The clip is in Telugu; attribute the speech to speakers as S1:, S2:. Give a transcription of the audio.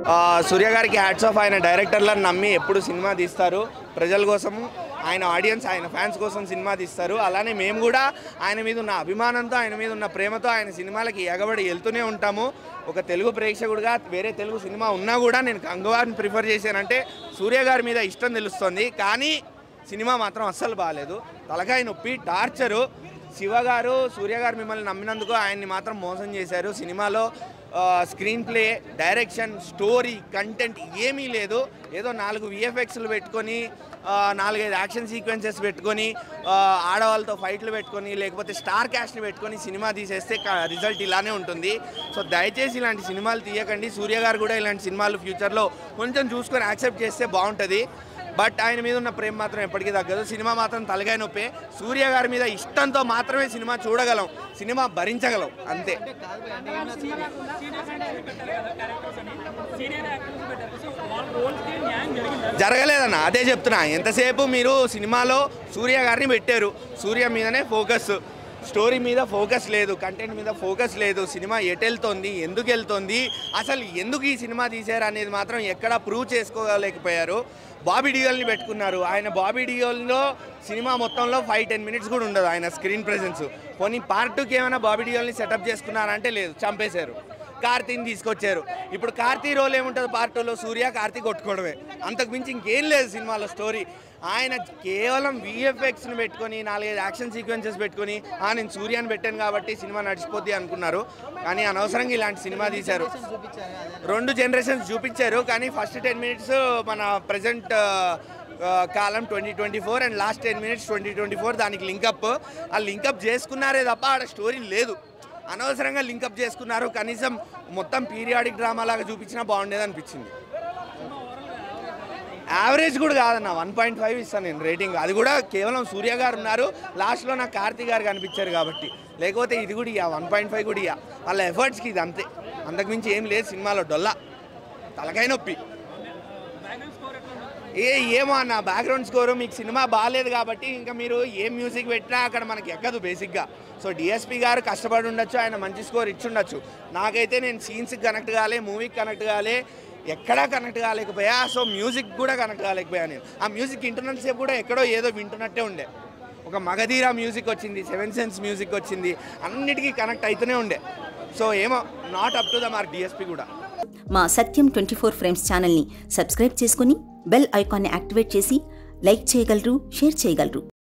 S1: ఆ, సూర్య గారికి హ్యాట్స్ ఆఫ్ ఆయన డైరెక్టర్లను నమ్మి ఎప్పుడు సినిమా తీస్తారు ప్రజల కోసము ఆయన ఆడియన్స్ ఆయన ఫ్యాన్స్ కోసం సినిమా తీస్తారు అలానే మేము కూడా ఆయన మీద ఉన్న అభిమానంతో ఆయన మీద ఉన్న ప్రేమతో ఆయన సినిమాలకి ఎగబడి వెళ్తూనే ఉంటాము ఒక తెలుగు ప్రేక్షకుడిగా వేరే తెలుగు సినిమా ఉన్నా కూడా నేను కంగువారిని ప్రిఫర్ చేశానంటే సూర్య గారి మీద ఇష్టం తెలుస్తుంది కానీ సినిమా మాత్రం అస్సలు బాగాలేదు తలకాయ నొప్పి టార్చరు శివ గారు సూర్య గారు మిమ్మల్ని నమ్మినందుకు ఆయన్ని మాత్రం మోసం చేశారు సినిమాలో screen play direction story content ఏమీ లేదు ఏదో నాలుగు విఎఫ్ఎక్స్లు పెట్టుకొని ఆ, నాలుగైదు యాక్షన్ సీక్వెన్సెస్ పెట్టుకొని ఆ, ఆడవాళ్ళతో ఫైట్లు పెట్టుకొని లేకపోతే స్టార్ క్యాస్ట్ని పెట్టుకొని సినిమా తీసేస్తే రిజల్ట్ ఇలానే ఉంటుంది సో దయచేసి ఇలాంటి సినిమాలు తీయకండి సూర్య గారు కూడా ఇలాంటి సినిమాలు ఫ్యూచర్లో కొంచెం చూసుకొని యాక్సెప్ట్ చేస్తే బాగుంటుంది బట్ ఆయన మీద ఉన్న ప్రేమ మాత్రం ఎప్పటికీ తగ్గదు సినిమా మాత్రం తలగాయ నొప్పే సూర్య గారి మీద ఇష్టంతో మాత్రమే సినిమా చూడగలం సినిమా భరించగలం అంతే జరగలేదన్న అదే చెప్తున్నా ఎంతసేపు మీరు సినిమాలో సూర్య గారిని పెట్టారు సూర్య మీదనే ఫోకస్ స్టోరీ మీద ఫోకస్ లేదు కంటెంట్ మీద ఫోకస్ లేదు సినిమా ఎటు వెళ్తోంది ఎందుకు వెళ్తోంది అసలు ఎందుకు ఈ సినిమా తీశారు అనేది మాత్రం ఎక్కడా ప్రూవ్ చేసుకోలేకపోయారు బాబీ డియోల్ని పెట్టుకున్నారు ఆయన బాబీ డియోల్లో సినిమా మొత్తంలో ఫైవ్ టెన్ మినిట్స్ కూడా ఉండదు ఆయన స్క్రీన్ ప్రెజెన్స్ పోనీ పార్ట్ టూకి ఏమైనా బాబీ డియోల్ని సెటప్ చేసుకున్నారంటే లేదు చంపేశారు కార్తీని తీసుకొచ్చారు ఇప్పుడు కార్తీ రోల్ ఏముంటుంది పార్ట్ టూలో సూర్య కార్తీ కొట్టుకోవడమే అంతకు మించి ఇంకేం లేదు సినిమాలో స్టోరీ ఆయన కేవలం విఎఫ్ఎక్స్ని పెట్టుకొని నాలుగైదు యాక్షన్ సీక్వెన్సెస్ పెట్టుకొని "ఆ, నేను సూర్యాని పెట్టాను కాబట్టి సినిమా నడిచిపోద్ది అనుకున్నారు కానీ అనవసరంగా ఇలాంటి సినిమా తీశారు రెండు జనరేషన్స్ చూపించారు కానీ ఫస్ట్ టెన్ మినిట్స్ మన ప్రజెంట్ కాలం twenty twenty four and last ten minutes twenty twenty four దానికి లింకప్ ఆ లింకప్ చేసుకున్నారే తప్ప ఆడ స్టోరీ లేదు అనవసరంగా లింకప్ చేసుకున్నారు కనీసం మొత్తం పీరియాడిక్ డ్రామా లాగా చూపించినా బాగుండేది అనిపించింది యావరేజ్ కూడా కాదన్న వన్ పాయింట్ ఫైవ్ ఇస్తాను నేను రేటింగ్ అది కూడా కేవలం సూర్య గారు ఉన్నారు లాస్ట్లో నాకు కార్తీ గారు కనిపించారు కాబట్టి లేకపోతే ఇది కూడా ఇయ్య వన్ పాయింట్ ఫైవ్ కూడా ఇయ్య వాళ్ళ ఎఫర్ట్స్కి ఇది అంతే అంతకుమించి ఏం లేదు సినిమాలో డొల్లా తలకాయ నొప్పి ఏ ఏమో అన్న బ్యాక్గ్రౌండ్ స్కోర్ మీకు సినిమా బాగాలేదు కాబట్టి ఇంకా మీరు ఏ మ్యూజిక్ పెట్టినా అక్కడ మనకి ఎక్కదు బేసిక్గా సో డిఎస్పి గారు కష్టపడి ఉండొచ్చు ఆయన మంచి స్కోర్ ఇచ్చి ఉండొచ్చు నాకైతే నేను సీన్స్కి కనెక్ట్ కాలే మూవీకి కనెక్ట్ కాలే ఎక్కడా కనెక్ట్ కాలేకపోయా సో మ్యూజిక్ కూడా కనెక్ట్ కాలేకపోయా నేను ఆ మ్యూజిక్ ఇంటర్నల్ సేపు కూడా ఎక్కడో ఏదో వింటున్నట్టే ఉండే ఒక మగధీరా మ్యూజిక్ వచ్చింది సెవెన్ సెన్స్ మ్యూజిక్ వచ్చింది అన్నిటికీ కనెక్ట్ అవుతూనే ఉండే సో ఏమో not up to the mark D S P కూడా
S2: మా సత్యం ట్వంటీ ఫోర్ ఫ్రేమ్స్ ఛానల్ని సబ్స్క్రైబ్ చేసుకుని బెల్ ఐకాన్ని యాక్టివేట్ చేసి లైక్ చేయగలరు షేర్ చేయగలరు